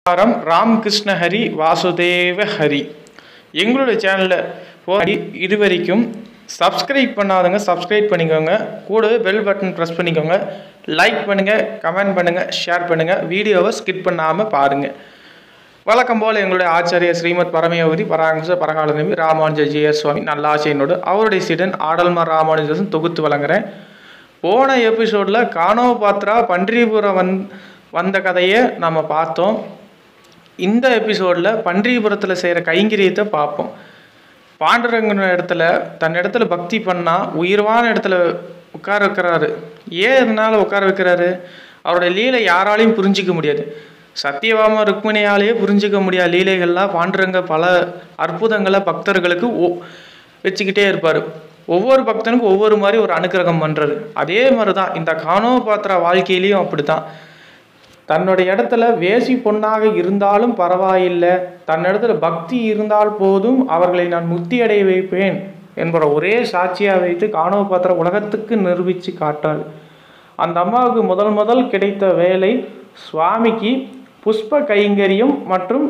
நமஸ்காரம் ராமகிருஷ்ண ஹரி வாசுதேவ ஹரி எங்களுடைய சேனலில் போய் இது வரைக்கும் சப்ஸ்கிரைப் பண்ணாதவங்க சப்ஸ்கிரைப் பண்ணிக்கோங்க கூடவே பெல் பட்டன் ப்ரெஸ் பண்ணிக்கோங்க லைக் பண்ணுங்கள் கமெண்ட் பண்ணுங்கள் ஷேர் பண்ணுங்கள் வீடியோவை ஸ்கிப் பண்ணாமல் பாருங்கள் வழக்கம் போல் எங்களுடைய ஆச்சாரிய ஸ்ரீமத் பரமயோகரி பராங்குச பரகால நம்பி ராமானுஜ ஜிஎஸ் சுவாமி நல்லாசையனோடு அவருடைய சீடன் ஆடல்மர் ராமானுஜன் தொகுத்து வழங்குறேன் போன எபிசோடில் கானோ பாத்ரா பன்றிபுரம் வந் வந்த கதையை நம்ம பார்த்தோம் இந்த எபிசோடில் பன்றிபுரத்தில் செய்கிற கைங்கரியத்தை பார்ப்போம் பாண்டுரங்கன் இடத்துல தன் இடத்துல பக்தி பண்ணால் உயிர்வான இடத்துல உட்கார வைக்கிறாரு ஏன் இதனால் உட்கார வைக்கிறாரு அவருடைய லீலை யாராலையும் புரிஞ்சிக்க முடியாது சத்தியவாம ருக்மிணியாலேயே புரிஞ்சிக்க முடியாத லீலைகள்லாம் பாண்டுரங்க பல அற்புதங்களை பக்தர்களுக்கு ஓ வச்சுக்கிட்டே இருப்பார் ஒவ்வொரு பக்தனுக்கும் ஒவ்வொரு மாதிரி ஒரு அனுக்கிரகம் பண்ணுறது அதே மாதிரி தான் இந்த கானோ பாத்திரா வாழ்க்கையிலையும் அப்படி தான் தன்னுடைய இடத்துல வேசி பொண்ணாக இருந்தாலும் பரவாயில்லை தன் இடத்துல பக்தி இருந்தால் போதும் அவர்களை நான் முக்தி அடைய வைப்பேன் என்பதை ஒரே சாட்சியாக வைத்து காணோ பாத்திர உலகத்துக்கு நிரூபித்து காட்டாள் அந்த அம்மாவுக்கு முதல் முதல் கிடைத்த வேலை சுவாமிக்கு புஷ்ப கைங்கரியம் மற்றும்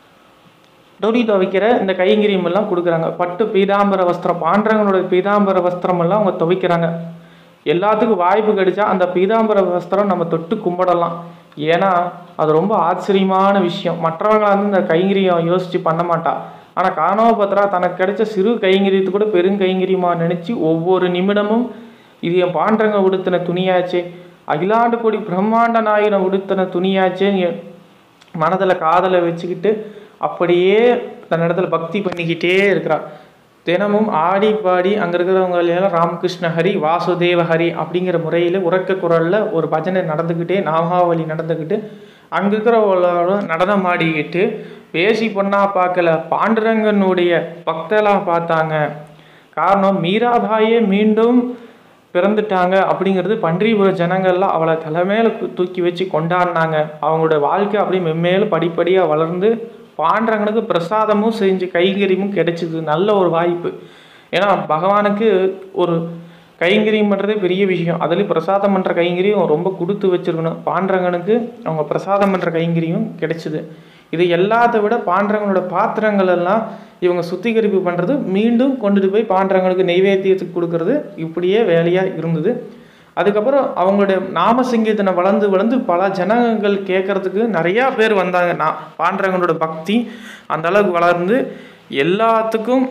துணி துவைக்கிற இந்த கைங்கரியம் எல்லாம் கொடுக்குறாங்க பட்டு பீதாம்பர வஸ்திரம் பாண்டவங்களுடைய பீதாம்பர வஸ்திரம் எல்லாம் அவங்க துவைக்கிறாங்க எல்லாத்துக்கும் வாய்ப்பு கிடைச்சா அந்த பீதாம்பர வஸ்திரம் நம்ம தொட்டு கும்பிடலாம் ஏன்னா அது ரொம்ப ஆச்சரியமான விஷயம் மற்றவங்க வந்து இந்த கைங்கரியம் யோசித்து பண்ண மாட்டா ஆனால் காணவபத்ரா தனக்கு கிடைச்ச சிறு கைங்கரியத்து கூட பெருங்கைங்கரியமாக நினச்சி ஒவ்வொரு நிமிடமும் இது என் பாண்டங்க உடுத்தின துணியாச்சே அகிலாண்டு கோடி பிரம்மாண்ட நாயகனை உடுத்தின துணியாச்சேன்னு மனதில் காதலை வச்சுக்கிட்டு அப்படியே தன்னிடத்துல பக்தி பண்ணிக்கிட்டே இருக்கிறா தினமும் ஆடி பாடி அங்கே இருக்கிறவங்க எல்லாம் ராமகிருஷ்ண ஹரி வாசுதேவ ஹரி அப்படிங்கிற முறையில் உறக்க குரலில் ஒரு பஜனை நடந்துக்கிட்டே நாமாவளி நடந்துக்கிட்டு அங்கே இருக்கிறவங்களோட நடனம் ஆடிக்கிட்டு பேசி பொண்ணா பார்க்கல பாண்டுரங்கனுடைய பக்தலாக பார்த்தாங்க காரணம் மீராபாயே மீண்டும் பிறந்துட்டாங்க அப்படிங்கிறது பன்றிபுர ஜனங்கள்லாம் அவளை தலைமையில தூக்கி வச்சு கொண்டாடினாங்க அவங்களோட வாழ்க்கை அப்படியே மென்மேலும் படிப்படியாக வளர்ந்து பாண்டரங்கனுக்கு பிரசாதமும் செஞ்சு கைங்கரியமும் கிடைச்சிது நல்ல ஒரு வாய்ப்பு ஏன்னா பகவானுக்கு ஒரு கைங்கரியம் பண்ணுறதே பெரிய விஷயம் அதுலேயும் பிரசாதம் பண்ணுற கைங்கரியம் ரொம்ப கொடுத்து வச்சிருக்கணும் பாண்டரங்கனுக்கு அவங்க பிரசாதம் பண்ணுற கைங்கரியம் கிடைச்சிது இது எல்லாத்த விட பாண்டரங்கனோட பாத்திரங்கள் எல்லாம் இவங்க சுத்திகரிப்பு பண்ணுறது மீண்டும் கொண்டுட்டு போய் பாண்டரங்களுக்கு நெய்வேத்தியத்துக்கு கொடுக்கறது இப்படியே வேலையாக இருந்தது அதுக்கப்புறம் அவங்களுடைய நாம சங்கீதனை வளர்ந்து வளர்ந்து பல ஜனங்கள் கேட்கறதுக்கு நிறையா பேர் வந்தாங்க நான் பாண்டரங்கனோட பக்தி அந்த அளவுக்கு வளர்ந்து எல்லாத்துக்கும்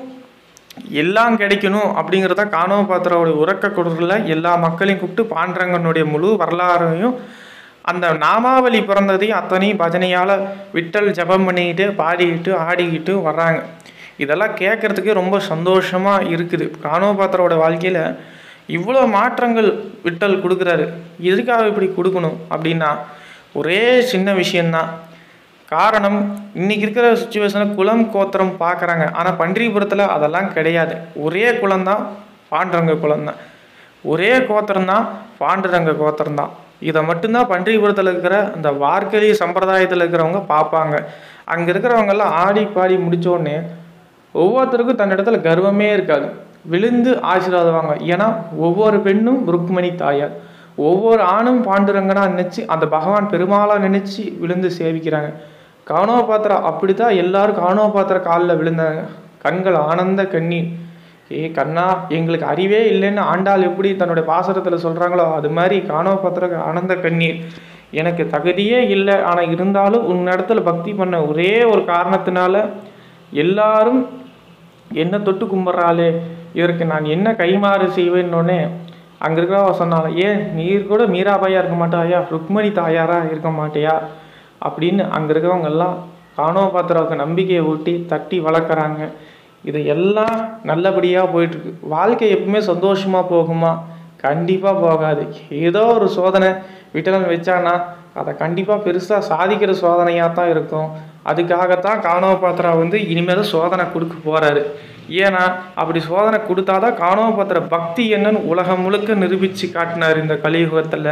எல்லாம் கிடைக்கணும் அப்படிங்கிறத காணவ பாத்திரோட உறக்க கொடுறதுல எல்லா மக்களையும் கூப்பிட்டு பாண்டரங்கனுடைய முழு வரலாறையும் அந்த நாமாவளி பிறந்ததையும் அத்தனையும் பஜனையால் விட்டல் ஜபம் பண்ணிக்கிட்டு பாடிக்கிட்டு ஆடிக்கிட்டு வர்றாங்க இதெல்லாம் கேட்குறதுக்கே ரொம்ப சந்தோஷமாக இருக்குது காணவ பாத்திரோட வாழ்க்கையில் இவ்வளோ மாற்றங்கள் விட்டல் கொடுக்குறாரு எதுக்காக இப்படி கொடுக்கணும் அப்படின்னா ஒரே சின்ன விஷயந்தான் காரணம் இன்னைக்கு இருக்கிற சுச்சுவேஷனில் குலம் கோத்திரம் பார்க்குறாங்க ஆனால் பன்றிபுரத்தில் அதெல்லாம் கிடையாது ஒரே குலம்தான் பாண்டுரங்க குலம்தான் ஒரே கோத்திரம்தான் பாண்டுரங்க கோத்திரம்தான் இதை மட்டும்தான் பன்றிபுரத்தில் இருக்கிற அந்த வார்க்கலி சம்பிரதாயத்தில் இருக்கிறவங்க பார்ப்பாங்க அங்கே இருக்கிறவங்கெல்லாம் ஆடி பாடி முடித்தோடனே ஒவ்வொருத்தருக்கும் தன்னிடத்துல கர்வமே இருக்காது விழுந்து ஆசீர்வாதவாங்க ஏன்னா ஒவ்வொரு பெண்ணும் ருக்மணி தாயார் ஒவ்வொரு ஆணும் பாண்டுரங்கனா நினச்சி அந்த பகவான் பெருமாளாக நினச்சி விழுந்து சேவிக்கிறாங்க காணோ பாத்திரா அப்படி தான் எல்லாரும் காணோ பாத்திர காலில் விழுந்தாங்க கண்கள் ஆனந்த கண்ணீர் ஏ கண்ணா எங்களுக்கு அறிவே இல்லைன்னு ஆண்டாள் எப்படி தன்னுடைய பாசரத்தில் சொல்கிறாங்களோ அது மாதிரி காணோ பாத்திர ஆனந்த கண்ணீர் எனக்கு தகுதியே இல்லை ஆனால் இருந்தாலும் உன் இடத்துல பக்தி பண்ண ஒரே ஒரு காரணத்தினால எல்லாரும் என்ன தொட்டு கும்பிட்றாளே இவருக்கு நான் என்ன கைமாறு செய்வேன்னொடனே அங்கே இருக்கிறவ சொன்னாங்க ஏன் நீர் கூட மீராபாயா இருக்க மாட்டாயா ருக்மணி தாயாரா இருக்க மாட்டியா அப்படின்னு அங்கே இருக்கிறவங்க எல்லாம் காணோ பாத்திராவுக்கு நம்பிக்கையை ஊட்டி தட்டி வளர்க்குறாங்க இது எல்லாம் நல்லபடியாக போயிட்டுருக்கு வாழ்க்கை எப்பவுமே சந்தோஷமாக போகுமா கண்டிப்பாக போகாது ஏதோ ஒரு சோதனை விட்டலன் வச்சானா அதை கண்டிப்பாக பெருசாக சாதிக்கிற சோதனையாக தான் இருக்கும் அதுக்காகத்தான் காணவ பாத்திரா வந்து இனிமேல் சோதனை கொடுக்க போகிறாரு ஏன்னா அப்படி சோதனை கொடுத்தாதான் காணவ பாத்திர பக்தி என்னன்னு உலகம் முழுக்க நிரூபித்து காட்டினார் இந்த கலியுகத்தில்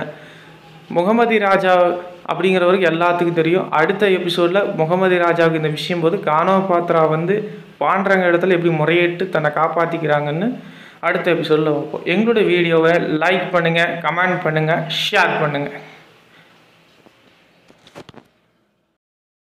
முகமதி ராஜா அப்படிங்கிறவருக்கு எல்லாத்துக்கும் தெரியும் அடுத்த எபிசோடில் முகமதி ராஜாவுக்கு இந்த விஷயம் போது காணவ பாத்திரா வந்து பாண்டரங்க இடத்துல எப்படி முறையிட்டு தன்னை காப்பாற்றிக்கிறாங்கன்னு அடுத்த எபிசோடில் வைப்போம் எங்களுடைய வீடியோவை லைக் பண்ணுங்கள் கமெண்ட் பண்ணுங்கள் ஷேர் பண்ணுங்கள்